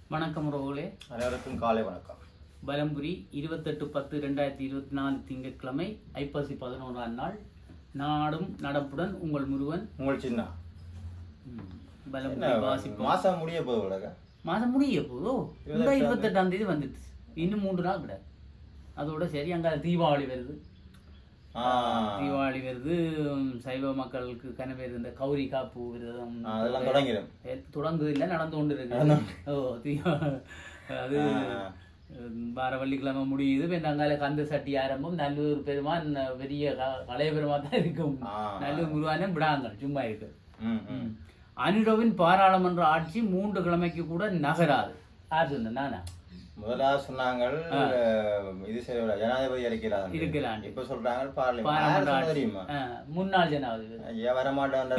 வணக்கம் உறவுகளே அனைவருக்கும் காலை வணக்கம் பலம்புரி இருபத்தெட்டு பத்து ரெண்டாயிரத்தி இருபத்தி நாலு திங்கட்கிழமை ஐப்பசி பதினோராம் நாள் நாடும் நடப்புடன் உங்கள் முருகன் உங்கள் சின்ன ம், பலம்புரி என்ன வாசிப்போம் மாசம் முடிய போகுது உலக மாதம் முடிய போதோ இந்த இருபத்தெட்டாம் தேதி வந்துட்டு இன்னும் மூன்று நாள் கிடையாது அதோட சரி அங்கே தீபாவளி வருது ஆ, தீபாவளி வருது ம், சைவ மக்களுக்கு கனவேறு இந்த கௌரி காப்பு விரதம் ஆ, அதெல்லாம் தொடங்கிடும் ஏ, தொடங்குது இல்லை நடந்து கொண்டு இருக்கு ஓ தீபா அது ம், வார வெள்ளிக்கிழமை முடியுது இப்போ அங்கால கந்த சட்டி ஆரம்பம் நல்லூர் பெருமான் பெரிய க- கலைய பெருமான் தான் இருக்கும் ஆ. நல்லூர் முருகானே விடாங்கள் சும்மா இருக்கு ம், ம். அனுரவின் பாராளுமன்ற ஆட்சி மூன்று கிழமைக்கு கூட நகராது யார் சொன்ன நானா முதலாவது சொன்னாங்க இது சரி ஜனாதிபதி இருக்கிறாங்க இருக்கிறான். இப்ப சொல்றாங்க பார்லிமெண்ட் பாராளுமன்ற யார் ஆட்சி தெரியுமா ஆ, முன்னாள் ஜனாதிபதி ஐயா வரமாட்டேன்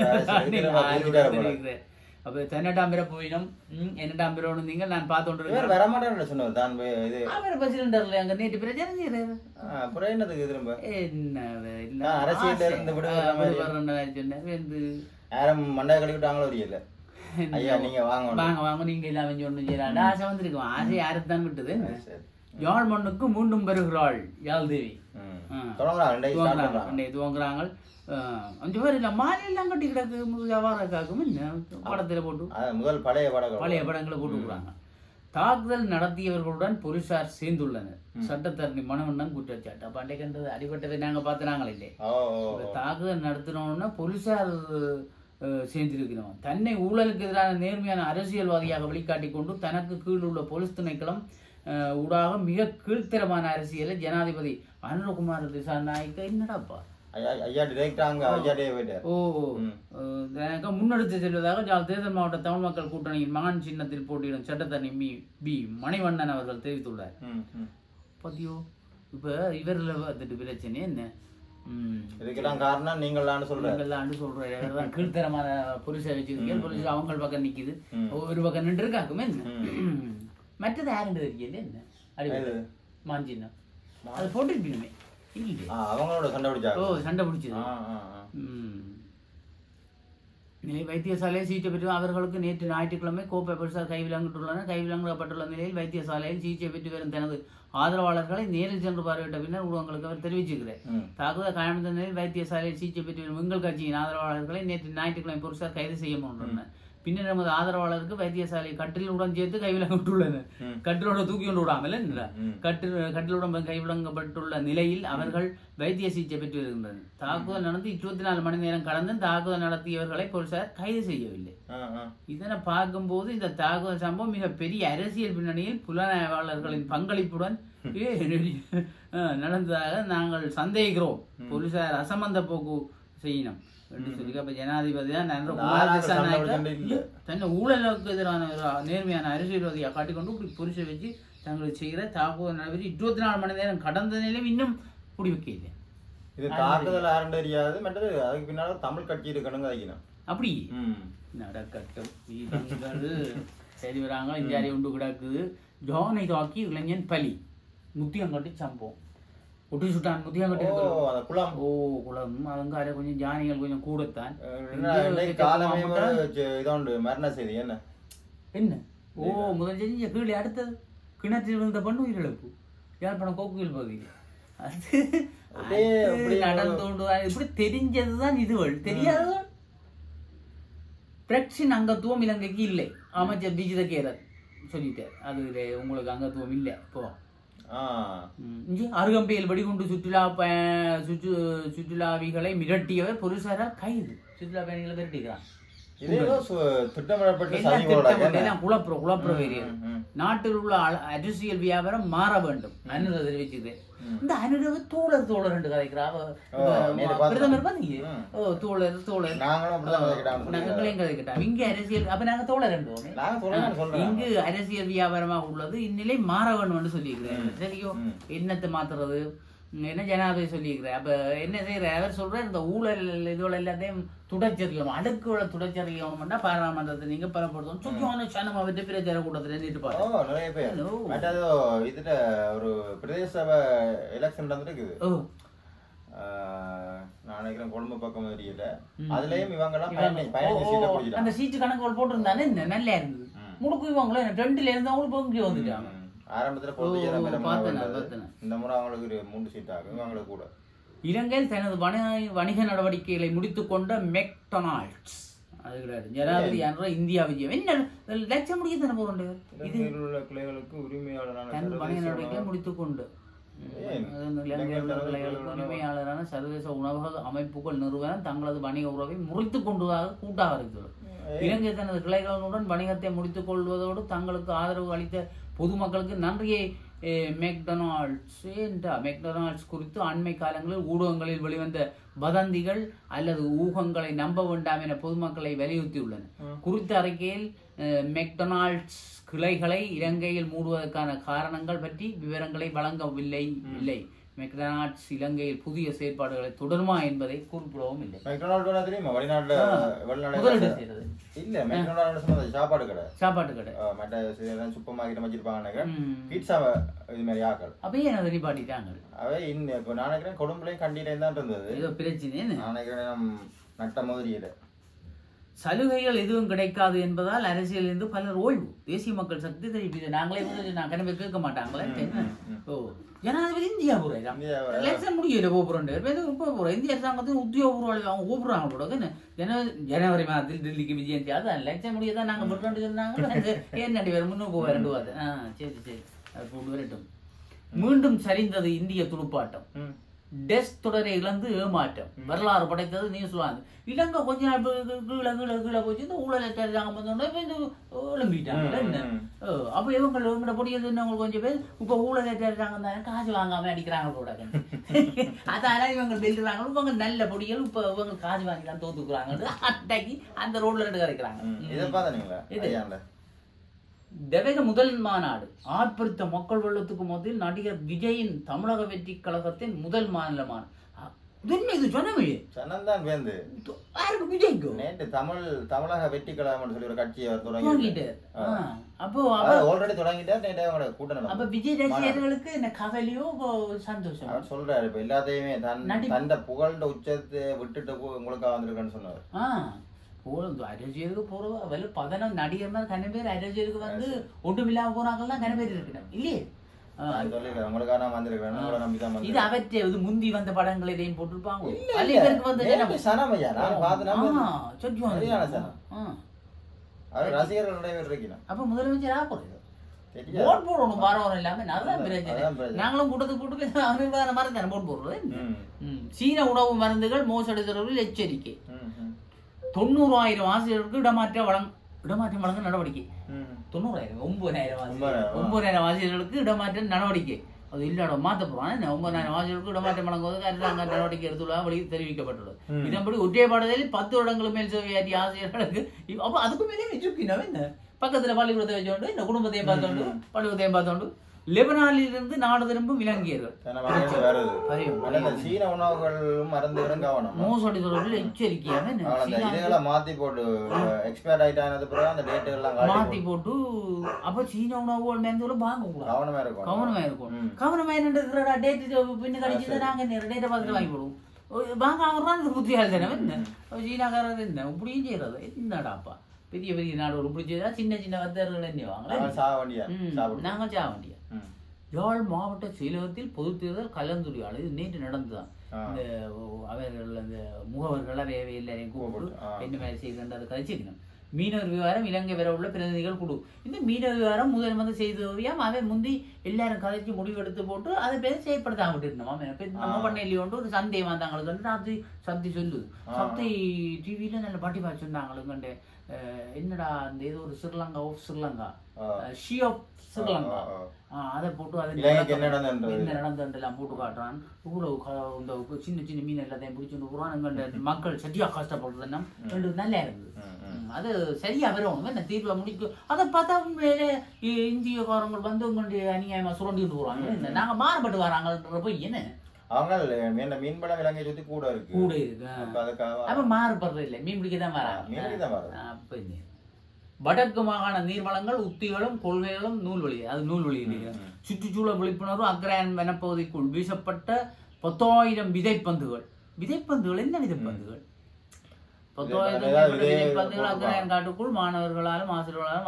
அப்ப தென்னட்டாம் பேரை போயிடும் ம், என்னட்டாம் பேரை நீங்க நான் பார்த்து கொண்டு இவர் வரமாட்டேன் சொன்னது தான் போய் இது அவர் பிரசிடண்டர்ல அங்க நேற்று பிரச்சனை செய்யறாரு ஆ, அப்புறம் என்னதுக்கு திரும்ப என்ன இல்ல நான் அரசியல்ல இருந்து விடுபடுற மாதிரி. சொன்னார் வந்து யாரும் மண்டை கழுவிட்டாங்களோ தெரியல ஐயா நீங்க வாங்க வாங்க வாங்க நீங்க இல்லாம ஒண்ணு செய்யலாம் ஆசை வந்திருக்கும் ஆசை யாருக்கு தான் விட்டது சரி யாழ் மண்ணுக்கு மீண்டும் வருகிறாள் யாழ்தேவி ம். ஆ. தொடங்குறாங்க ரெண்டையும் ஸ்டார்ட் துவங்குறாங்க பண்றாங்க அன்றைய துவங்குறாங்க ஆஹ் அஞ்சு பேர் இல்லை மாலையெல்லாம் கட்டி கிடக்கு வியாபாரம் காக்கும் என்ன படத்தில் போட்டு அது முதல் பழைய படங்கள் பழைய படங்களை போட்டுக்கிறாங்க தாக்குதல் நடத்தியவர்களுடன் போலீசார் சேர்ந்துள்ளனர் சட்டத்தரணி மனவண்ணன் குற்றச்சாட்டு அப்ப அன்றைக்கு அடிபட்டதை நாங்க பார்த்துனாங்களே இல்லை ஓ ஓ, இப்ப ஓ. தாக்குதல் நடத்தினோம்னா போலீசார் அஹ், சேர்ந்திருக்கிறோம் தன்னை ஊழலுக்கு எதிரான நேர்மையான அரசியல்வாதியாக வெளிக்காட்டிக் கொண்டு தனக்கு கீழ் உள்ள போலீஸ் திணைக்களம் அஹ், ஊடாக மிக கீழ்த்தரமான அரசியலை ஜனாதிபதி அனுரகுமார் திசாநாயக்க என்னடாப்பா ஐயா ஐயா டிரெக்டா அங்க ஐயாட்டே போயிட்டார் ஓ அஹ், எனக்கு முன்னெடுத்து செல்வதாக ஜாழ் தேர்தல் மாவட்ட தமிழ் மக்கள் கூட்டணியின் மகான் சின்னத்தில் போட்டியிடும் சட்டத்தரணி மி பி மணிவண்ணன் அவர்கள் தெரிவித்துள்ளார் ம், ம். பாத்தியோ இப்ப இவரில் வந்துட்டு பிரச்சனை என்ன ம் இதுக்கெல்லாம் காரணம் நீங்களான்னு சொல்ற நீங்கள்லாம் சொல்றாரு அவர்தான் கீழ்த்தரமான போலீஸை வச்சிருக்கீங்க போலீஸ் அவங்க பக்கம் நிக்குது ஒரு பக்கம் நின்று இருக்காக்குமே என்ன மற்றது யாருன்னு தெரியல என்ன அடிப்படை மாஞ்சின்னா அது போட்டுருப்பீங்க இல்லையே ஆ, அவங்களோட சண்டை ஓ பிடிச்சாங்க சண்டை பிடிச்சது ஆ, ஆ, ஆ. ம். நிலை வைத்தியசாலையில் சிகிச்சை பெற்று அவர்களுக்கு நேற்று ஞாயிற்றுக்கிழமை கோப்பை பரிசால் கைவிலங்கிட்டுள்ளன கைவிலங்கப்பட்டுள்ள நிலையில் வைத்தியசாலையில் சிகிச்சை பெற்று வரும் தனது ஆதரவாளர்களை நேரில் சென்று பார்வையிட்ட பின்னர் ஊடகங்களுக்கு அவர் தெரிவிச்சிருக்கிறார் ம். தாக்குதல் காயமடைந்த நிலையில் வைத்தியசாலையில் சிகிச்சை பெற்று வரும் எங்கள் கட்சியின் ஆதரவாளர்களை நேற்று ஞாயிற்றுக்கிழமை போலீசார் கைது செய்ய முன்னர் பின்னர் நமது ஆதரவாளருக்கு வைத்தியசாலை கட்டிலுடன் சேர்த்து கைவிலங்கிட்டுள்ளனர் கட்டிலோட தூக்கி கொண்டு விடாமல் என்றார் கட்டில் கட்டிலுடன் கைவிலங்கப்பட்டுள்ள நிலையில் அவர்கள் வைத்திய சிகிச்சை பெற்று வருகின்றனர் தாக்குதல் நடந்து இருபத்தி நாலு மணி நேரம் கடந்து தாக்குதல் நடத்தியவர்களை போலீசார் கைது செய்யவில்லை ஆ, ஆ. இதனை பார்க்கும்போது இந்த தாக்குதல் சம்பவம் மிக பெரிய அரசியல் பின்னணியில் புலனாய்வாளர்களின் பங்களிப்புடன் ஏ, ஆ, நடந்ததாக நாங்கள் சந்தேகிக்கிறோம் போலீசார் அசம்பந்த போக்கு செய்யணும் என்று சொல்லி அப்ப ஜனாதிபதி தான் நரேந்திர குமார் நாலாவது சண்டை திசாநாயக்க சண்டை இல்ல. தன்னை ஊழலுக்கு எதிரான ஒரு நேர்மையான அரசியல்வாதியை காட்டிக்கொண்டு இப்படி புரிசை வச்சு தங்களுக்கு செய்கிற தாக்குதல் நடைபெற்று இருபத்தி நாலு மணி நேரம் கடந்த நிலையும் இன்னும் முடிவுக்க இல்லை இது தாக்குதல் யாரும் தெரியாது மற்றது அதுக்கு பின்னால தமிழ் கட்சி இருக்கணும் கதைக்கணும் அப்படி ம். நடக்கட்டும் வீரங்கள் சரி வராங்க இந்தியாரி உண்டு கிடக்குது ஜோனை தாக்கி இளைஞன் பலி முத்தியங்கட்டி சம்பவம் ஒட்டி சுட்டான் முத்தியங்கட்டி ஓ அந்த குளம் ஓ குளம் அதுங்கார கொஞ்சம் ஜானிகள் கொஞ்சம் கூடத்தான் என்ன, இன்னைக்கு காலமே ஒரு ச- இதோண்டு மரண செய்தி என்ன என்ன ஓ முதல் செஞ்ச கீழே அடுத்தது கிணற்றில் விழுந்த பண்ணு உயிரிழப்பு யாழ்ப்பாணம் கோக்குவில் பகுதியில் அது அப்படியே அது அப்படியே நடந்தோண்டு வா- இப்படி தெரிஞ்சதுதான் இதுவள் தெரியாதவள் பிரெக்சின் அங்கத்துவம் இலங்கைக்கு இல்லை அமைச்சர் டிஜித கேரர் சொல்லிட்டார் அது உங்களுக்கு அங்கத்துவம் இல்லை இப்போ ஆ ம், இங்கே அருகம்பையில் வெடிகுண்டு சுற்றுலா ப- சுற்று சுற்றுலாவிகளை மிரட்டியவர் போலீசாரால் கைது சுற்றுலா பயணிகளை மிரட்டிக்கிறான் இது ஏதோ சு- திட்டமிடப்பட்ட எல்லாம் சதி போல திட்டம் என்ன? எல்லாம் குழப்புற குழப்புற வேறியது ம், ம். நாட்டில் உள்ள அல- அரசியல் வியாபாரம் மாற வேண்டும் அனுர தெரிவிச்சது இந்த அனுரவ தோழர் தோழர் என்று கதைக்கிறா அவ ஓ, நேத்து பார்த்தேன். பிரதமர் பாத்தீங்க ம். ஓ தோழர் தோழர் நாங்களும் அப்படிதான் கதைக்கிட்டாங்க நாங்க எங்களையும் கதைக்கிட்டோம் இங்க அரசியல் அப்ப நாங்க தோழர் என்றோமே நாங்க சொல்றேன் சொல்றேன் இங்கு அரசியல் வியாபாரமாக உள்ளது இந்நிலை மாற வேணும்னு சொல்லியிருக்கிறேன் சரியோ ம். என்னத்தை மாத்துறது ம், என்ன ஜனாதிபதி சொல்லியிருக்கிறேன் அப்ப என்ன செய்யற அவர் சொல்ற இந்த ஊழல் இதுகள் எல்லாத்தையும் துடைச்சறியணும் அடுக்குகளை துடைச்சறியணும்னா பாராளுமன்றத்தை நீங்க பலப்படுத்தணும் சுத்தமான சனம் அவற்றை பிரச்சார கூட்டத்தில் ஓ நிறுத்துப்பாரு நிறைய பேர் Hello. மற்றது இதுல ஒரு பிரதேச சபை எலெக்ஷன் நடந்துருக்குது ஓ ஆஹ், நான் நினைக்கிறேன் கொழும்பு பக்கம் தெரியல அதுலயும் இவங்க எல்லாம் பயணி ஓ, பயணி ஓ, சீட்டை அந்த பிடிச்சிட்டாங்க சீட்டு கணக்குகள் போட்டிருந்தானே என்ன நல்லா இருந்தது ம். முடுக்குவாங்களே ரெண்டுல இருந்தவங்களும் இப்போ இங்கே வந்துட்டாங்க ம். ஆரம்பத்துல போர்த்துகீஸ் தான் பெரும்பாலும் பார்த்தேன், வந்தது. பார்த்தேன். இந்த முறை அவங்களுக்கு ஒரு மூன்று சீட் ஆகும் இவங்களுக்கு கூட இலங்கையில் தனது வணிக வணிக நடவடிக்கைகளை முடித்துக்கொண்ட மெக்டொனால்ட்ஸ் அது கிடையாது ஜனாதிபதி என்ற இந்தியா விஜயம் என்ன லட்சம் முடிக்க தானே போறோம் இலங்கையில் உள்ள கிளைகளுக்கு உரிமையாளரான தன் சர்வதேச வணிக நடவடிக்கைகளை முடித்துக்கொண்டு ஏன்? அது வந்து இலங்கையில் உள்ள கிளைகளுக்கு உரிமையாளரான சர்வதேச உணவக அமைப்புகள் நிறுவனம் தங்களது வணிக உறவை முறித்துக் கொண்டதாக கூட்டாக இருக்கிறது இலங்கை தனது கிளைகளுடன் வணிகத்தை முடித்துக் கொள்வதோடு தங்களுக்கு ஆதரவு அளித்த பொதுமக்களுக்கு நன்றியை eh, மெக்டொனால்ட்ஸ் என்றா மெக்டொனால்ட்ஸ் குறித்து அண்மை காலங்களில் ஊடகங்களில் வெளிவந்த வதந்திகள் அல்லது ஊகங்களை நம்ப வேண்டாம் என பொதுமக்களை வலியுறுத்தியுள்ளன குறித்த அறிக்கையில் eh, மெக்டொனால்ட்ஸ் கிளைகளை இலங்கையில் மூடுவதற்கான காரணங்கள் பற்றி விவரங்களை வழங்கவில்லை இல்லை மெக்டொனால்ட்ஸ் இலங்கையில் புதிய செயற்பாடுகளை தொடருமா என்பதை குறிப்பிடவும் இல்லை மெக்டொனால்டு தெரியுமா வெளிநாட்டுல வெளிநாடு முதலீடு செய்யறது இல்ல மெக்டொனால்டு சொன்னது சாப்பாடு கடை சாப்பாட்டு கடை அஹ் மற்ற சூப்பர் மார்க்கெட் வச்சிருப்பாங்க ம். பீட்சா இது மாதிரி ஆக்கள் அப்பயே எனக்கு நிப்பாட்டிட்டாங்க அவை இந்த இப்போ நான் நினைக்கிறேன் கொழும்புலையும் கண்டிலையும் தான் இருந்தது ஏதோ பிரச்சனைன்னு நான் நினைக்கிறேன் நம் நட்ட மாதிரியில சலுகைகள் எதுவும் கிடைக்காது என்பதால் அரசியலிருந்து பலர் ஓய்வு தேசிய மக்கள் சக்தி தெரிவித்து நாங்களே வந்து நான் கண்டிப்பா கேட்க மாட்டாங்களே என்ன? ஓ ஜனாதிபதி இந்தியா போறேன் இந்தியா போறேன். எலெக்ஷன் முடியல போறேன் இப்போ போறேன் இந்திய அரசாங்கத்தின் உத்தியோகபூர்வ அவங்க கூப்பிடுறாங்க போட என்ன ஜனவரி ஜனவரி மாதத்தில் டெல்லிக்கு விஜயந்தி அதான் எலெக்ஷன் முடிய தான் நாங்கள் விட்டு சொன்னாங்க ஏன் நடி வேறு முன்னுக்கு போக ரெண்டு வாரம் ஆ சரி சரி அது போட்டு வரட்டும் மீண்டும் சரிந்தது இந்திய துடுப்பாட்டம் ம். டெஸ்ட் தொடரை இழந்து ஏமாற்றம் வரலாறு படைத்தது நியூசிலாந்து இலங்கை கொஞ்ச நாள் பி- கீ- கீழே கீழே கீழே போச்சு இந்த ஊழலை தெரிஞ்சாங்க வந்தோடனே இப்போ இந்த எழும்பிட்டாங்க என்ன ம். ஓ, அப்ப இவங்க இவங்களோட பொடியில் இருந்தவங்க கொஞ்சம் பேர் இப்ப ஊழலை தெரிஞ்சாங்க தானே காசு வாங்காம அடிக்கிறாங்க போட அதால இவங்க வெல்லுறாங்க இவங்க நல்ல பொடிகள் இப்ப இவங்க காசு வாங்கி தான் தோத்துக்குறாங்க அன்றைக்கு அந்த ரோட்ல ரெண்டு கரைக்கிறாங்க ம். இதை பார்த்தீங்களா இது. ஐயாண்ட தெவக முதல் மாநாடு ஆர்ப்பரித்த மக்கள் வெள்ளத்துக்கு மத்தியில் நடிகர் விஜயின் தமிழக வெற்றி கழகத்தின் முதல் மாநில மாநாடு அ, உண்மை இது சொன்னவே சனந்தான் வேந்து யாருக்கு விஜய்க்கு நேற்று தமிழ் தமிழக வெற்றி கழகம்னு சொல்லி ஒரு கட்சியை அவர் தொடங்கி வாங்கிட்டு ஆ, அப்போ அவ ஆல்ரெடி தொடங்கிட்டார் நேற்று அவங்களோட கூட்டம் அப்ப நடந்தது விஜய் ரசிகர்களுக்கு என்ன கவலையோ இப்போ சந்தோஷம் அவர் சொல்றாரு இப்ப எல்லாத்தையுமே தன் நடி- தந்த புகழ்ந்த உச்சத்தை விட்டுட்டு போ- உங்களுக்காக வந்திருக்கேன்னு சொன்னார் ஆ போறது அரசியலுக்கு போறது வெளில பதினம் நடிகர் மாதிரி கன பேர் அரசியலுக்கு வந்து ஒன்றுமில்லாம போனாங்கலாம் கன பேர் இருக்கணும் இல்லையே ஆ, நான் சொல்லிருக்கேன் உங்களுக்காக நான் வந்திருக்கேன் உங்களை நம்பி தான் இது வந்திருக்கேன் அவற்றை இது முந்தி வந்த படங்கள் இதையும் போட்டிருப்பாங்க இல்ல, அல்ல இல்ல. இதற்கு வந்து நேற்று சனம் ஐயா நான் பார்த்து நம்ம ஆ, சொச்சு சரியான வந்து. சனம். ஆ. அவர் ரசிகர்களுடைய பேர் இருக்கணும் அப்ப முதலமைச்சர் ஆ போறது தெரியாது போட் போடணும் பாரவரம் இல்லாம அதுதான் அதான் பிரச்சனை பிரச்சனை. நாங்களும் கூட்டத்துக்கு கூட்டு அவனுக்கு மாதிரி தானே போட் போடுறது ம், ம். சீன உணவு மருந்துகள் மோசடி தொடர்பில் எச்சரிக்கை ம், ம், தொண்ணூறாயிரம் ஆசிரியர்களுக்கு இடமாற்ற வழங்க இடமாற்றம் வழங்க நடவடிக்கை ம். தொண்ணூறாயிரம் ஒன்பதாயிரம் ஆசிரியர்கள் ஒன்பதாயிரம். ஒன்பதாயிரம் ஆசிரியர்களுக்கு இடமாற்ற நடவடிக்கை அது இல்லாட மாத்த போறான் என்ன ஒன்பதாயிரம் ஆசிரியர்களுக்கு இடமாற்றம் வழங்குவதற்கு அரசாங்க நடவடிக்கை எடுத்துள்ளதாக வழி தெரிவிக்கப்பட்டுள்ளது இதன்படி ஒற்றை பாடலில் பத்து வருடங்களுக்கு மேல் சேவையாற்றிய ஆசிரியர்களுக்கு இவ்- அப்ப அதுக்கு மேலே வச்சிருக்கணும் என்ன பக்கத்துல பள்ளிக்கூடத்தை வச்சோண்டு இந்த குடும்பத்தையும் பார்த்தோண்டு பள்ளிக்கூடத்தையும் பார்த்தோண்டு லெபனானில் இருந்து நாடு திரும்பும் இலங்கையர்கள் சனம் அங்கிருந்து வருது பயம். ஆனா இந்த சீன உணவுகளும் மருந்துகளும் கவனம் மோசடி தொடர்பில் எச்சரிக்கையாக என்ன? அவன் அந்த சீனா இதுகளை மாத்தி போட்டு எக்ஸ்பயர் ஆயிட்டானது பிறகு அந்த டேட்டுகள்லாம் காட்டி மாத்தி போட்டு அப்ப சீன உணவுகள் மருந்துகளை வாங்க கூடாது கவனமா இருக்கும் கவனமா இருக்கும் ம். கவனமா என்னன்றா டேட் பின்னு கழிச்சு நாங்க டேட்டை பார்த்துட்டு வாங்கி போடுவோம் வாங்காம தான் இந்த புத்தியால் தானே என்ன சீனாக்காரர் என்ன இப்படியும் செய்யறது என்னடாப்பா பெரிய பெரிய நாடு இப்படி செய்தா சின்ன சின்ன வர்த்தகர்கள் என்ன வாங்கலாம் அவன் சாக வேண்டியா சாப்பிடு நாங்கள் சாக வேண்டிய ம். யாழ் மாவட்ட செயலகத்தில் பொது தேர்தல் கலந்துரையாடல் இது நேற்று நடந்துதான் ஆ. இந்த ஓ, அவர்கள் அந்த முகவர்கள் அவை எல்லாரையும் கூப்பிட்டு ஆ. என்ன மாதிரி செய்கின்ற அதை கழிச்சிருக்கணும் மீனவர் விவகாரம் இலங்கை வர உள்ள பிரதிநிதிகள் குழு இந்த மீனவர் விவகாரம் முதல் வந்து செய்தவையாம் அவன் முந்தி எல்லாரும் கதைச்சு முடிவெடுத்து போட்டு அதை பேர் செயற்படுத்தாம விட்டுருந்தோம் அவன் இப்ப நம்ம பண்ண இல்லையோண்டு ஒரு சந்தை வந்தாங்களுக்கு அது சந்தி சொல்லுது சந்தை டிவியில நல்ல பாட்டி பார்த்து சொன்னாங்களுக்கு என்னடா அந்த ஏதோ ஒரு ஸ்ரீலங்கா ஆஃப் ஸ்ரீலங்கா ஆ. ஷி ஆஃப் ஸ்ரீலங்கா ஆ, ஆ. ஆ, அதை போட்டு அதை இலங்கைக்கு என்ன நடந்தது? என்ன நடந்ததுலாம் போட்டு காட்டுறான் இவ்வளவு க- இந்த சின்ன சின்ன மீன் எல்லாத்தையும் பிடிச்சிட்டு போறான் எங்கள்ட மக்கள் சரியா கஷ்டப்படுறது ரெண்டு நல்லா இருந்தது ம், ம். ம், அது சரியா வரும் என்ன தீர்வை முடிக்கும் அதை பார்த்தா உண்மையிலே இ- இந்தியக்காரங்கள் வந்து உங்களுடைய அநியாயமா சுரண்டிட்டு போறாங்க இந்த நாங்க மாறுபட்டு வராங்கன்ற போய் என்ன அவங்க மீன் மீன்படம் இலங்கை சுத்தி கூட இருக்கு கூட இருக்கு ஆ. அப்ப அதுக்காக அப்ப மாறுபடுறது இல்லை மீன் பிடிக்க தான் வராங்க மீன் பிடிக்க தான் வராங்க. அப்ப என்ன? வடக்கு மாகாண நீர்வளங்கள் உத்திகளும் கொள்கைகளும் நூல்வழி அது நூல்வழி இல்லையா சுற்றுச்சூழல் விழிப்புணர்வு அக்ராயன் வனப்பகுதிக்குள் வீசப்பட்ட பத்தாயிரம் விதைப்பந்துகள் விதைப்பந்துகள் என்ன விதைப்பந்துகள் பத்தாயிரம் விதைப்பந்து, மேற்பட்ட விதை விதைப்பந்துகள் போட்டுருப்பாங்க. அக்ராயன் காட்டுக்குள் மாணவர்களாலும் ஆசிரியர்களாலும் அதே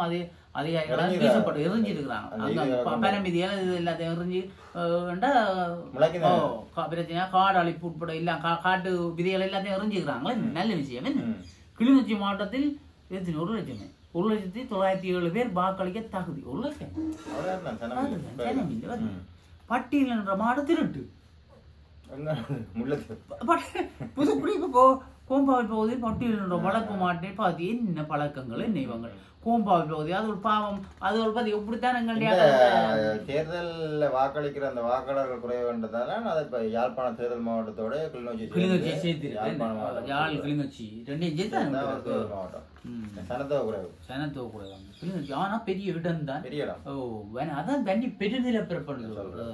அதிகாரிகளால் எறிஞ்சிருக்காங்க. வீசப்பட்டு எரிஞ்சிருக்கிறாங்க அந்த அங்க இது ப- பனை விதியால இது எல்லாத்தையும் எரிஞ்சு அஹ், வேண்டா, முளைக்குது. ஓ, கா- பிரச்சனையா காடு அழிப்பு உட்பட இல்ல கா- காட்டு விதைகள் எல்லாத்தையும் எரிஞ்சுக்கிறாங்களே நல்ல விஷயம் என்ன ம். கிளிநொச்சி மாவட்டத்தில் எத்தனை ஒரு லட்சமே ஒரு லட்சத்தி தொள்ளாயிரத்தி ஏழு பேர் வாக்களிக்க தகுதி ஒரு லட்சம் அவ்வளவுதான் சனம் அதுதான், ஜனம் இல்லை, வருது. ம். பட்டியல் என்ற மாடு திருட்டு எங்க முள்ளத்து பட்- புதுக்குடிக்கு போ கோம்பாவை பகுதி பட்டியல் என்ற வழக்கு மாட்டை பார்த்து என்ன பழக்கங்கள் என்ன இவங்க கோம்பாவை பகுதி அது ஒரு பாவம் அது ஒரு பார்த்து எப்படித்தான் இந்த எங்களுடைய தேர்தல்ல வாக்களிக்கிற அந்த வாக்காளர்கள் குறைவுன்றதால அதை இப்ப யாழ்ப்பாணம் தேர்தல் மாவட்டத்தோட கிளிநொச்சி கிளிநொச்சி சேர்ந்து சேர்த்திருக்கு யாழ்ப்பாணம் மாவட்டம் யாழ் கிளிநொச்சி ரெண்டையும் சேர்த்து தான் ஒரு தேர்தல் மாவட்டம் ம் சனத்தொகை குறைவு சனத்தோ கூட கிளிநொச்சி ஆனா பெரிய இடம் தான் பெரிய இடம் ஓ வேணா அதான் தண்ணி பெருநில பிறப்படுது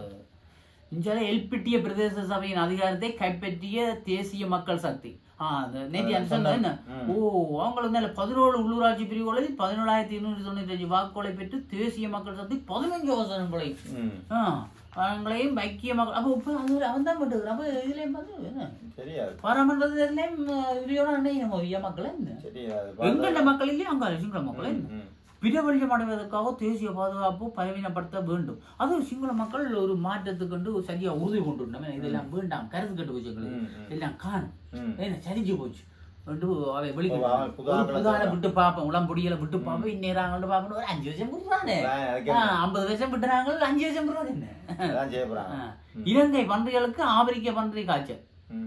இஞ்சால எல்பிட்டிய பிரதேச சபையின் அதிகாரத்தை கைப்பற்றிய தேசிய மக்கள் சக்தி ஆ அந்த நேத்தி அந்த சொன்ன என்ன ஓ அவங்களுக்கு நல்ல பதினோரு உள்ளூராட்சி பிரிவுகளில் பதினேழாயிரத்தி இருநூற்றி தொண்ணூத்தி அஞ்சு வாக்குகளை பெற்று தேசிய மக்கள் சக்தி பதினஞ்சு வசனங்களை ம் ஆ அவங்களையும் ஐக்கிய மக்கள் அப்போ இப்போ அது அவன் தான் பண்ணுறான் அப்போ இதுலேயும் வந்து என்ன தெரியாது பாராமன்றதுலேயும் இவையோட அண்ணைய மொழிய மக்கள் என்ன தெரியாது எங்கண்ட மக்கள் இல்லையா அங்க சிங்கள மக்கள் என்ன ம். பிரபல்யம் அடைவதற்காக தேசிய பாதுகாப்பு பலவீனப்படுத்த வேண்டும் அது சிங்கள மக்கள் ஒரு மாற்றத்துக்கு கொண்டு சரியா உறுதி கொண்டு நம்ம இதெல்லாம் வேண்டாம் கருத்து கட்டு போச்சு எங்களுக்கு ம், ம். எல்லாம் காணும் ம். என்ன சரிஞ்சு போச்சு வந்து அவை வெளி ஓ, அவன் புது ஆட்களை புதான விட்டு பார்ப்போம் உளம் பொடியில விட்டு பார்ப்போம் இந்நேரம் பார்ப்போம் ஒரு அஞ்சு வருஷம் விடுறானே அதான் அதுக்கு ஆ, ஐம்பது வருஷம் விட்டுறாங்க அஞ்சு வருஷம் விடுறாங்க என்ன அதான் செய்யப்படுறாங்க ஆ. இலங்கை பன்றிகளுக்கு ஆப்பிரிக்க பன்றி காய்ச்சல் ம்.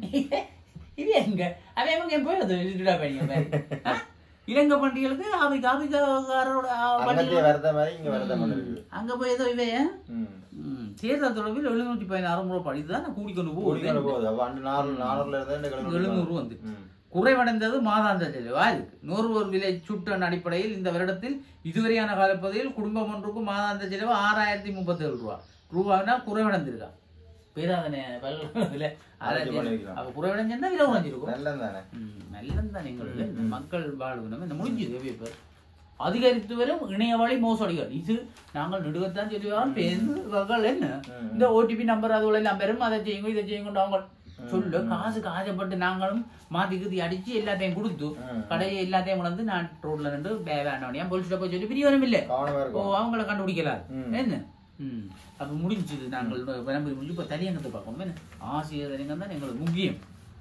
இது எங்க அவன் எங்க போய் அது விட்டுடா பையன் ஆ? இலங்கை பன்றிகளுக்கு ஆப்பிரிக்க ஆப்பிரிக்காரோட ஆ, அங்கத்தே பன்றிகள் வருத மாதிரி இங்க வருத மாதிரி இருக்குது அங்க போய் ஏதோ இவன் ம். ம், தேர்தல் தொடர்பில் எழுநூற்றி பதினாறு முறை படித்து தான் கூடிக்கொண்டு போகுது கூடிக்கொண்டு போகுது அப்ப அண்டு நாலு நானூறுல இருந்து இந்த கிழமை எழுநூறு வந்து ம். குறைவடைந்தது மாதாந்த செலவா இருக்கு நுகர்வோர் விலை சுட்டன் அடிப்படையில் இந்த வருடத்தில் இதுவரையான காலப்பகுதியில் குடும்பம் ஒன்றுக்கு மாதாந்த செலவு ஆறாயிரத்தி முப்பத்தேழு ரூபா ரூபானா குறைவடைந்திருக்கா பேராதனே விலை ஆறாயிரத்தி பண்ணிருக்கலாம். அப்ப குறைவடைஞ்சிருந்தா விலை குறைஞ்சிருக்கும் நல்லது தானே நல்லதான் எங்களுக்கு இந்த மக்கள் வாழ்வு நம்ம இந்த முடிஞ்சுது இப்போ அதிகரித்து வரும் இணைய வழி மோசடிகள் இது நாங்கள் நெடுகத்தான் சொல்லுவாங்க பேசுவார்கள் என்ன இந்த ஓடிபி நம்பர் அதுல எல்லாம் பெரும் அதை செய்யுங்க இதை செய்யுங்க அவங்க சொல்லு காசுக்கு ஆசைப்பட்டு நாங்களும் மாத்தி கீதி அடிச்சு எல்லாத்தையும் கொடுத்து ம். கடையை எல்லாத்தையும் கொண்டு நான் ரோட்ல நின்று வேண்டாம் போலீஸ்ல போய் சொல்லி பிரியோரம் இல்லை கவனமா ஓ இருக்கும் அவங்கள கண்டுபிடிக்கலாம் ம். என்ன ம் அப்ப முடிஞ்சது நாங்கள் விளம்பரம் முடிஞ்சு இப்போ தனியங்கத்தை பார்ப்போம் என்ன ஆசிரியர் தனியங்கம் தான் எங்களுக்கு முக்கியம்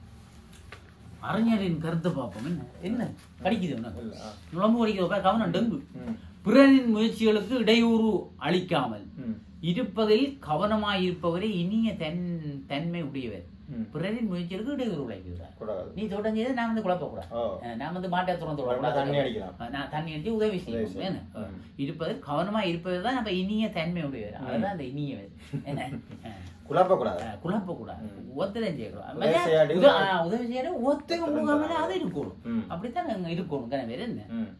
அறிஞரின் கருத்தை பார்ப்போம் என்ன என்ன படிக்குது உனக்கு இல்ல, ஆ. நுழம்பு படிக்கிறப்ப கவனம் டெங்கு ம். பிறரின் முயற்சிகளுக்கு இடையூறு அளிக்காமல் ம். இருப்பதில் கவனமாயிருப்பவரே இனிய தன் தன்மை உடையவர் ம். பிறரின் முயற்சிகளுக்கு இடையூறு விளைவிக்கிறார் கூடாது நீ தொடங்கியதை நான் வந்து குழப்பக்கூடாது ஓ அஹ் நான் வந்து மாட்டை திறந்து உடனே விடக்கூடாது தண்ணி அடிக்கலாம் நான் தண்ணி அடிச்சு உதவி செய்யணும் செய்யணும். என்ன? ம். இருப்பது கவனமா இருப்பது தான் நம்ம இனிய தன்மை உடையவர் அதுதான் அந்த இனியவர் என்ன அஹ் குழப்ப கூடாது அஹ் குழப்பக்கூடாது ஒத்ததான் செய்யக்கூடாது உதவி செய்யாட்டி உத- ஆஹ் உதவி செய்யணும் ஒத்த முகாமில் அது இருக்கணும் ம். அப்படித்தான் நாங்க இருக்கணும் தானே வேற என்ன ம்.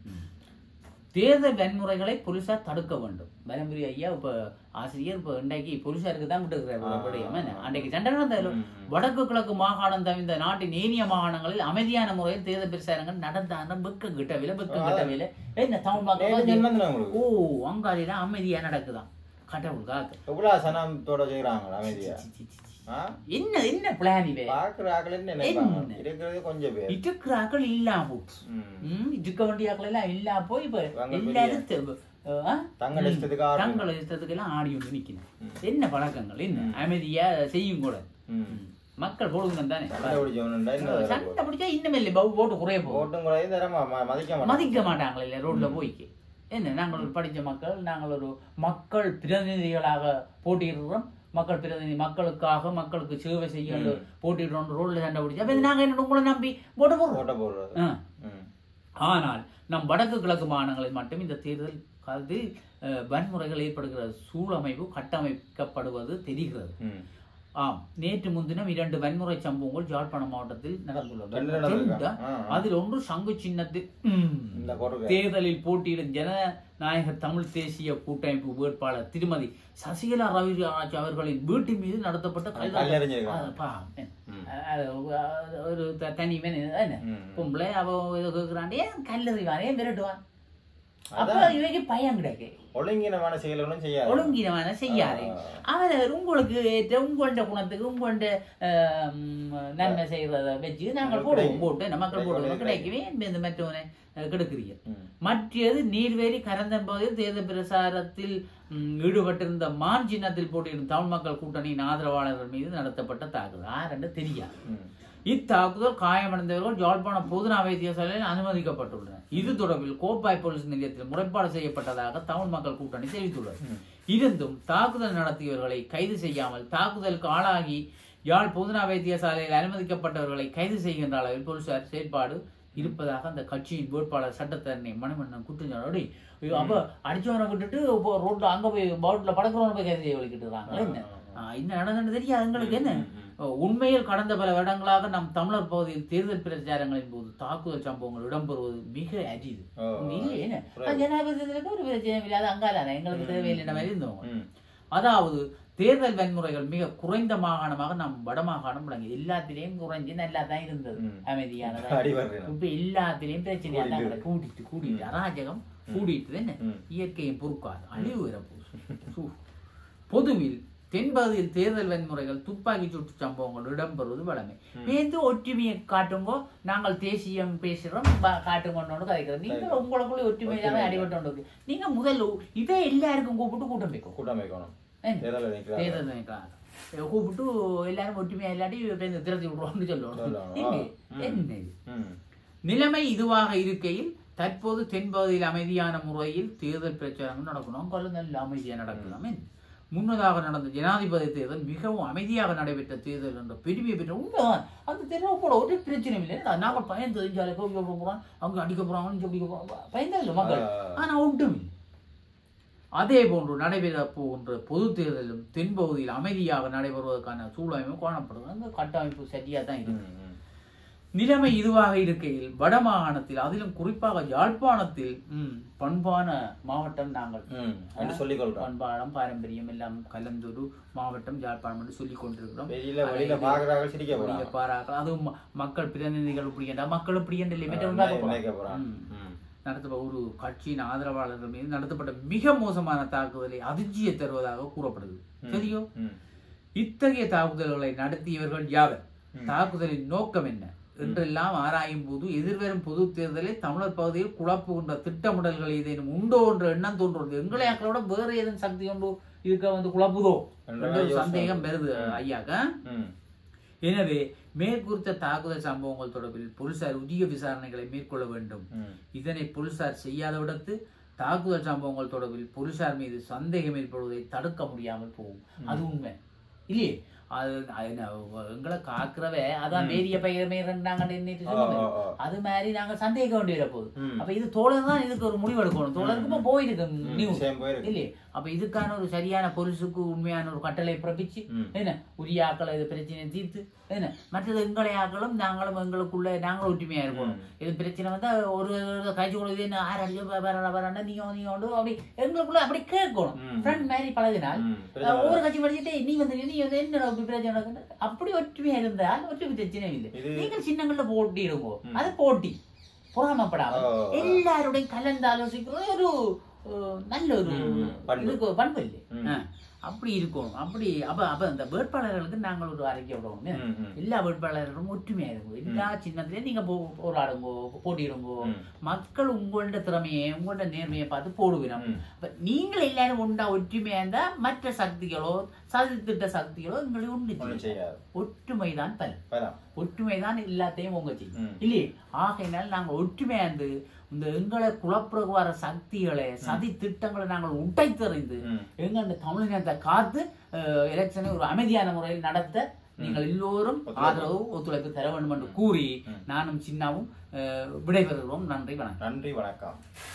தேர்தல் வன்முறைகளை போலீசார் தடுக்க வேண்டும் வலம்புரி ஐயா இப்ப ஆசிரியர் இப்ப இன்றைக்கு போலீசாருக்கு தான் விட்டுருக்கிறார் அன்றைக்கு சண்டை நடந்த ம். வடக்கு கிழக்கு மாகாணம் தவிர்த்த நாட்டின் ஏனிய மாகாணங்களில் அமைதியான முறையில் தேர்தல் பிரச்சாரங்கள் நடந்தாங்க வெக்க கிட்டவில வெக்க கிட்டவில என்ன தமிழ் நேத்து மக்கள் சொன்னதுல உங்களுக்கு ஓ அங்காளில அமைதியா நடக்குதாம் கடவுள் காக்க எவ்வளவு சனத்தோட செய்யறாங்க அமைதியா ஆ? என்ன என்ன பிளான் இவே பாக்குற ஆக்கள் என்ன நினைப்பாங்க என்ன? இருக்கிறது கொஞ்சம் பேர் இருக்கிறாக்கள் இல்லாம போச்சு ம். ம், இருக்க வேண்டிய ஆக்கள் எல்லாம் இல்லாம போய் இப்ப வாங்க எல்லாரும் தெ- ஆ? தங்கள் இஷ்டத்துக்கு ஆடுறாங்க. தங்கள் இஷ்டத்துக்கு எல்லாம் ஆடி ஒன்று நிக்கணும் என்ன பழக்கங்கள் என்ன அமைதியா செய்யும் கூட ம். ம். மக்கள் போடுங்க தானே சண்டை பிடிச்சவனுண்டா இன்னும் வேற போகும். சண்டை பிடிச்சா இன்னும் இல்லை பவு போட்டு குறைய போகும் ஓட்டும் குறையும் தரமா ம- மதிக்க மாட்டாங்க மதிக்க மாட்டாங்களே இல்ல ரோட்ல போய்க்கு என்ன நாங்கள் ஒரு படிச்ச மக்கள் நாங்கள் ஒரு மக்கள் பிரதிநிதிகளாக போட்டியிடுறோம் மக்கள் பிரதிநிதி மக்களுக்காக மக்களுக்கு சேவை செய்ய போட்டிடுறோம் ரோட்ல சண்டை பிடிச்சா அப்ப இது நாங்க என்ன உங்களை நம்பி போட்டு போடுறோம் ஓட்ட போடுறது ஆ. ம். ஆனால் நம் வடக்கு கிழக்கு மாநிலங்களில் மட்டும் இந்த தேர்தல் காலத்தில் அஹ், வன்முறைகள் ஏற்படுகிற சூழமைப்பு கட்டமைக்கப்படுவது தெரிகிறது ம். ஆம் நேற்று முன்தினம் இரண்டு வன்முறை சம்பவங்கள் யாழ்ப்பாணம் மாவட்டத்தில் நடந்துள்ளது ரெண்டு நடந்திருக்கா? ரெண்டா? ஆ, ஆ. அதில் ஒன்று சங்கு சின்னத்தில் ம், இந்த கொடுக்க தேர்தலில் போட்டியிடும் ஜனநாயக தமிழ் தேசிய கூட்டமைப்பு வேட்பாளர் திருமதி சசிகலா ரவிராஜ் அவர்களின் வீட்டின் மீது நடத்தப்பட்ட கைதாட்டம். கல்லெறிஞ்சிருக்காங்க. அது பா, என்ன? ம். அது அது ஒரு த- தனி மனிதன் தானே ம். பொம்பளை அவ ஏதோ கேட்குறான் ஏன் கல்லறிவான் ஏன் விரட்டுவான் அப்ப இவைக்கு பயம் கிடைக்கு ஒழுங்கினமான செயல்களும் செய்யாது ஒழுங்கினமான செய்யாதே அவர் உங்களுக்கு ஏற்ற உங்கள்ட குணத்துக்கு உங்கள்ட ஆம், நன்மை செய்யறத வச்சு நாங்கள் போடுவோம் போட்டு நம்ம மக்கள் போடுவோம் கிடைக்கவே இந்த மற்றவனை அஹ், கெடுக்கிறீங்க ம். மற்றது நீர்வேலி கரந்தன் பகுதியில் தேர்தல் பிரசாரத்தில் ம், ஈடுபட்டிருந்த மான் சின்னத்தில் போட்டியிருந்த தமிழ் மக்கள் கூட்டணியின் ஆதரவாளர்கள் மீது நடத்தப்பட்ட தாக்குதல் ஆரென்று தெரியாது ம். இத்தாக்குதல் காயமடைந்தவர்கள் யாழ்ப்பாணம் பொதுநா வைத்தியசாலையில் அனுமதிக்கப்பட்டுள்ளனர் இது தொடர்பில் கோப்பாய் போலீஸ் நிலையத்தில் முறைப்பாடு செய்யப்பட்டதாக தமிழ் மக்கள் கூட்டணி தெரிவித்துள்ளது இருந்தும் தாக்குதல் நடத்தியவர்களை கைது செய்யாமல் தாக்குதலுக்கு ஆளாகி யாழ் பொதுநா வைத்தியசாலையில் அனுமதிக்கப்பட்டவர்களை கைது செய்கின்ற அளவில் போலீசார் செயற்பாடு இருப்பதாக அந்த கட்சியின் வேட்பாளர் சட்டத்தரணி மணிமன்னன் குற்றஞ்சாடி அப்ப அடிச்சவனை விட்டுட்டு இப்போ ரோட்ல அங்க போய் பவுட்ல படக்கிறவனை போய் கைது செய்ய வலிக்கிட்டு இருக்காங்களே என்ன ஆ, என்ன நடந்தது தெரியாது எங்களுக்கு என்ன உண்மையில் கடந்த பல வருடங்களாக நம் தமிழர் பகுதியில் தேர்தல் பிரச்சாரங்களின் போது தாக்குதல் சம்பவங்கள் இடம்பெறுவது மிக அரிது ஓ. இல்லையே என்ன அது ஜனாதிபதி தேர்தலுக்கு ஒரு பிரச்சனை இல்லாத அங்காதானே எங்களுக்கு தேவையில்லை மாதிரி இருந்தவங்க ம். அதாவது தேர்தல் வன்முறைகள் மிக குறைந்த மாகாணமாக நம் வடமாகாணம் விளங்கி எல்லாத்திலையும் குறைஞ்சு நல்லா தான் இருந்தது ம். அமைதியானதா அடி வருகிறேன். இப்ப எல்லாத்திலையும் பிரச்சனையா தான் கிடக்கு. கூட்டிட்டு கூட்டிட்டு அராஜகம் கூட்டிட்டு என்ன ம். இயற்கையும் பொறுக்காது அழிவு வரப்போகுது பொதுவில் தென்பகுதியில் தேர்தல் வன்முறைகள் துப்பாக்கி சூட்டு சம்பவங்கள் இடம்பெறுவது வழமை வேந்து ஒற்றுமையை காட்டுங்கோ நாங்கள் தேசியம் பேசுறோம் பா- காட்டுங்கன்னு கதைக்கிறோம் நீங்கள் உங்களுக்குள்ள ஒற்றுமையாக அடிபட்டு இருக்கு நீங்க முதல்ல இதை எல்லாருக்கும் கூப்பிட்டு கூட்டம் வைக்கும் கூட்டம் வைக்கணும் என்ன? தேர்தல் வைக்கிறாங்க தேர்தல் வைக்கலாம் கூப்பிட்டு எல்லாரும் ஒற்றுமையா இல்லாட்டி பேருந்து திரட்டி விடுறோம்னு சொல்லுவோம் சொல்லணும். என்ன? ம். என்ன இது? ம். நிலைமை இதுவாக இருக்கையில் தற்போது தென்பகுதியில் அமைதியான முறையில் தேர்தல் பிரச்சாரங்கள் நடக்கணும் அங்கெல்லாம் நல்ல அமைதியா நடக்கலாமே முன்னதாக நடந்த ஜனாதிபதி தேர்தல் மிகவும் அமைதியாக நடைபெற்ற தேர்தல் என்ற பெருமையை பெற்ற உண்மைதான் அந்த தேர்தல் கூட ஒரு பிரச்சனையும் இல்லை என்னடா, நாங்கள் பயந்து இஞ்சால கோவிக்க போகிறோம் அங்க அடிக்க போறாங்க இங்க அடிக்க போறாங்க பயந்தா இல்லை மக்கள் ஆனா ஒன்றும் இல்லை. அதே போன்று நடைபெற போகின்ற பொது தேர்தலும் தென்பகுதியில் அமைதியாக நடைபெறுவதற்கான சூழ்நிலையும் காணப்படுது அந்த கட்டமைப்பு சரியா தான் இருக்கு ம். ம். நிலைமை இதுவாக இருக்கையில் வடமாகாணத்தில் அதிலும் குறிப்பாக யாழ்ப்பாணத்தில் ம், பண்பான மாவட்டம் நாங்கள் ம். என்று சொல்லிக் கொள்றோம் பண்பாடம் பாரம்பரியம் எல்லாம் கலந்தொரு மாவட்டம் யாழ்ப்பாணம் என்று சொல்லிக் கொண்டிருக்கிறோம் வெளியில வெளியில பாக்குறாங்க சிரிக்க போறாங்க வெளியில பாராக்கள் அதுவும் ம- மக்கள் பிரதிநிதிகள் இப்படி என்றா மக்கள் இப்படி என்று இல்லை மற்ற நினை- உண்டாக்க போறாங்க. நினைக்க போறாங்க ம். ம். நடத்தப்பட்ட ஒரு கட்சியின் ஆதரவாளர்கள் மீது நடத்தப்பட்ட மிக மோசமான தாக்குதலை அதிர்ச்சியை தருவதாக கூறப்படுது தெரியும் ம். இத்தகைய தாக்குதல்களை நடத்தியவர்கள் யாவர் தாக்குதலின் நோக்கம் என்ன என்றெல்லாம் ஆராயும் போது எதிர்வரும் பொது தேர்தலில் தமிழர் பகுதியில் குழப்புகின்ற திட்டமிடல்கள் ஏதேனும் உண்டோ என்ற எண்ணம் தோன்றுவது எங்களை ஆக்களோட வேற ஏதும் சக்தி கொண்டு இருக்க வந்து குழப்புதோ என்ற என்ற ஒரு யோசனை. சந்தேகம் வருது ஐயாக்க ம். எனவே மேற்குறித்த தாக்குதல் சம்பவங்கள் தொடர்பில் போலீசார் உரிய விசாரணைகளை மேற்கொள்ள வேண்டும் ம். இதனை போலீசார் செய்யாத விடத்து தாக்குதல் சம்பவங்கள் தொடர்பில் போலீசார் மீது சந்தேகம் ஏற்படுவதை தடுக்க முடியாமல் போகும் அது உண்மை இல்லையே அது அது என்ன, எங்களை காக்குறவ அதான் வேரிய பயிர் மேறாங்கன்னு எண்ணிட்டு ஆ, சொல்லுங்க ஆ, ஆ. அது மாதிரி நாங்க சந்தேகிக்க வேண்டிய போகுது ம். அப்ப இது தோழர் தான் இதுக்கு ஒரு முடிவு எடுக்கணும் தோழருக்கு இப்போ போயிருக்கு ம். நியூஸ் விஷயம் போயிருக்கு. இல்லையே அப்ப இதுக்கான ஒரு சரியான போலீஸுக்கு உண்மையான ஒரு கட்டளை பிறப்பிச்சு ம். என்ன உரிய ஆக்களை இது பிரச்சனையை தீர்த்து என்ன மற்றது எங்களை ஆக்களும் நாங்களும் எங்களுக்குள்ள நாங்களும் ஒற்றுமையா இருக்கணும் இது பிரச்சனை வந்தா ஒரு காய்ச்சி கொடுக்குது என்ன ஆறு அடிச்சு வர வரண்டா நீங்க வந்து, நீங்க வந்து அப்படி எங்களுக்குள்ள அப்படி கேட்கணும் ம். ஃப்ரெண்ட் மாதிரி பழகினால் ம். அஹ், ஒவ்வொரு கட்சி படிச்சுட்டு நீ வந்து நீ வந்து என்ன அப்படி பிரச்சனை நடக்குது அப்படி ஒற்றுமையா இருந்தால் ஒற்றுமை பிரச்சனை இல்லை இது- நீங்கள் சின்னங்கள்ல போட்டி இருங்கோ அது போட்டி பொறாமப்படாம ஓ. எல்லாருடையும் கலந்து ஆலோசிக்கிற ஒரு அஹ், நல்ல ஒரு ம், பண்பு. இதுக்கு பண்பு இல்லை ம். ஆ, அப்படி இருக்கணும் அப்படி அப்ப அப்ப அந்த வேட்பாளர்களுக்கு நாங்கள் ஒரு அறிக்கை விடணும் ம், ம். எல்லா வேட்பாளர்களும் ஒற்றுமையா இருக்கும் எல்லா சின்னத்திலயும் நீங்க போ- போராடுங்கோ போட்டியிடுங்கோ ம். மக்கள் உங்களோட திறமையை உங்களோட நேர்மையை பார்த்து போடுவினோம் ம். அப்ப நீங்கள் எல்லாரும் உண்டா ஒற்றுமையா இருந்தா மற்ற சக்திகளோ சதித்திட்ட சக்திகளோ எங்களை உண்டு ஒண்ணும் செய்யும். செய்யாது ஒற்றுமைதான் பலம் பலம் ஒற்றுமைதான் எல்லாத்தையும் உங்க செய்யும் ம். இல்லையே ஆகையினால் நாங்கள் ஒற்றுமையா இருந்து இந்த எங்களை குழப்புறகு வர சக்திகளை சதி திட்டங்களை நாங்கள் உடைத்தறிந்து ம். எங்க அந்த தமிழினத்தை காத்து எலெக்ஷனை ஒரு அமைதியான முறையில் நடத்த நீங்கள் எல்லோரும் ஆதரவு ஒத்துழைப்பு தர வேண்டும் என்று கூறி நானும் சின்னாவும் அஹ், விடைபெறுகிறோம் நன்றி வணக்கம் நன்றி வணக்கம்